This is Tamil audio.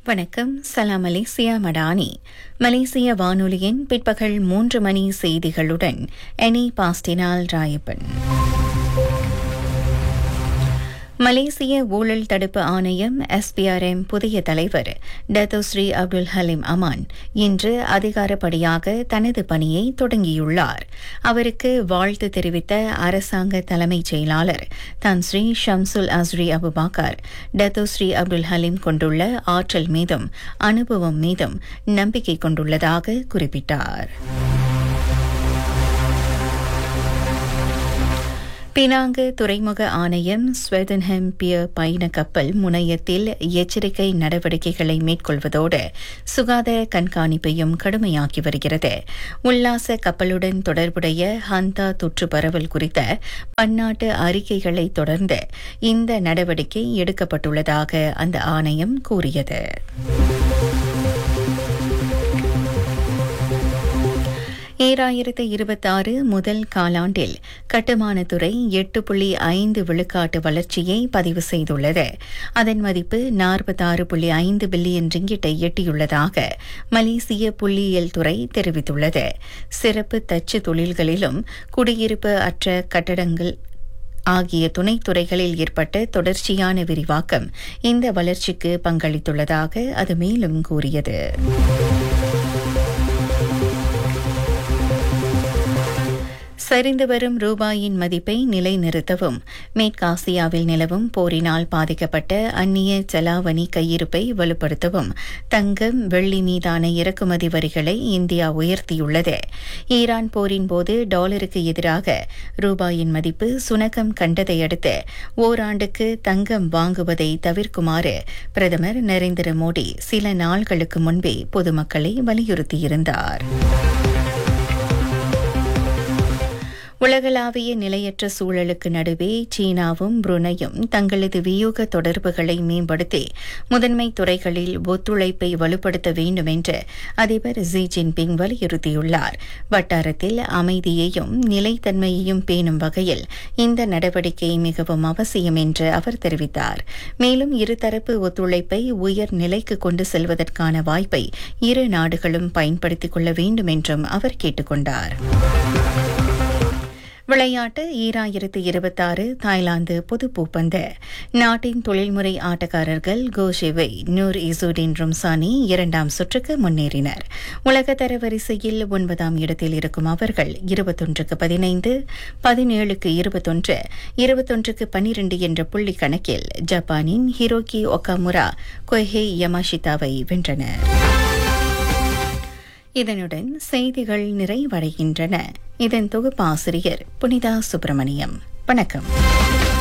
வணக்கம் சலாம் மலேசியா மடானி மலேசிய வானொலியின் பிற்பகல் மூன்று மணி செய்திகளுடன் எனி பாஸ்டினால் ராயப்பன் மலேசிய ஊழல் தடுப்பு ஆணையம் எஸ்பிஆர்எம் புதிய தலைவர் டத்தோஸ்ரீ அப்துல் ஹலீம் அமான் இன்று அதிகாரப்படியாக தனது பணியை தொடங்கியுள்ளார் அவருக்கு வாழ்த்து தெரிவித்த அரசாங்க தலைமைச் செயலாளர் தான் Sri Shamsul Azri Abu Bakar Datuk Seri Abdul Halim கொண்டுள்ள ஆற்றல் மீதும் அனுபவம் மீதும் நம்பிக்கை கொண்டுள்ளதாக குறிப்பிட்டார் பினாங்கு துறைமுக ஆணையம் ஸ்வெதன்ஹெம் பியர் பயண கப்பல் முனையத்தில் எச்சரிக்கை நடவடிக்கைகளை மேற்கொள்வதோடு சுகாதார கண்காணிப்பையும் கடுமையாக்கி வருகிறது உல்லாச கப்பலுடன் தொடர்புடைய ஹந்தா தொற்று பரவல் குறித்த பன்னாட்டு அறிக்கைகளை தொடர்ந்து இந்த நடவடிக்கை எடுக்கப்பட்டுள்ளதாக அந்த ஆணையம் கூறியது ஈராயிரத்து இருபத்தாறு முதல் காலாண்டில் கட்டுமானத்துறை எட்டு புள்ளி ஐந்து விழுக்காட்டு வளர்ச்சியை பதிவு செய்துள்ளது அதன் மதிப்பு நாற்பத்தாறு புள்ளி ஐந்து பில்லியன் ரிங்கிட்டை எட்டியுள்ளதாக மலேசிய புள்ளியியல் துறை தெரிவித்துள்ளது சிறப்பு தச்சு தொழில்களிலும் குடியிருப்பு அற்ற கட்டடங்கள் ஆகிய துணைத்துறைகளில் ஏற்பட்ட தொடர்ச்சியான விரிவாக்கம் இந்த வளர்ச்சிக்கு பங்களித்துள்ளதாக அது மேலும் கூறியது சரிந்து வரும் ரூபாயின் மதிப்பை நிலைநிறுத்தவும் மேற்காசியாவில் நிலவும் போரினால் பாதிக்கப்பட்ட அந்நிய செலாவணி கையிருப்பை வலுப்படுத்தவும் தங்கம் வெள்ளி மீதான இறக்குமதி வரிகளை இந்தியா உயர்த்தியுள்ளது ஈரான் போரின் போது டாலருக்கு எதிராக ரூபாயின் மதிப்பு சுணக்கம் கண்டதை அடுத்து ஓராண்டுக்கு தங்கம் வாங்குவதை தவிர்க்குமாறு பிரதமர் நரேந்திர மோடி சில நாள்களுக்கு முன்பே பொதுமக்களை வலியுறுத்தியிருந்தார் உலகளாவிய நிலையற்ற சூழலுக்கு நடுவே சீனாவும் புருனையும் தங்களது வியூக தொடர்புகளை மேம்படுத்தி முதன்மை துறைகளில் ஒத்துழைப்பை வலுப்படுத்த வேண்டும் என்று அதிபர் ஜி ஜின்பிங் வலியுறுத்தியுள்ளார் வட்டாரத்தில் அமைதியையும் நிலைத்தன்மையையும் பேணும் வகையில் இந்த நடவடிக்கை மிகவும் அவசியம் என்று அவர் தெரிவித்தார் மேலும் இருதரப்பு ஒத்துழைப்பை உயர் நிலைக்கு கொண்டு செல்வதற்கான வாய்ப்பை இரு நாடுகளும் பயன்படுத்திக் கொள்ள வேண்டும் என்றும் அவர் கேட்டுக் கொண்டார் விளையாட்டு ஈராயிரத்து இருபத்தாறு தாய்லாந்து பொது பூப்பந்து நாட்டின் தொழில்முறை ஆட்டக்காரர்கள் கோஷிவை நூர் இசுடின் ரும்சானி இரண்டாம் சுற்றுக்கு முன்னேறினர் உலக தரவரிசையில் ஒன்பதாம் இடத்தில் இருக்கும் அவர்கள் இருபத்தொன்றுக்கு பதினைந்து பதினேழுக்கு இருபத்தொன்று இருபத்தொன்றுக்கு பனிரெண்டு என்ற புள்ளி கணக்கில் ஜப்பானின் ஹிரோகி ஒகாமுரா கொஹே யமாஷிதாவை வென்றனர் இதனுடன் செய்திகள் நிறைவடைகின்றன இதன் தொகுப்பாசிரியர் புனிதா சுப்பிரமணியம் வணக்கம்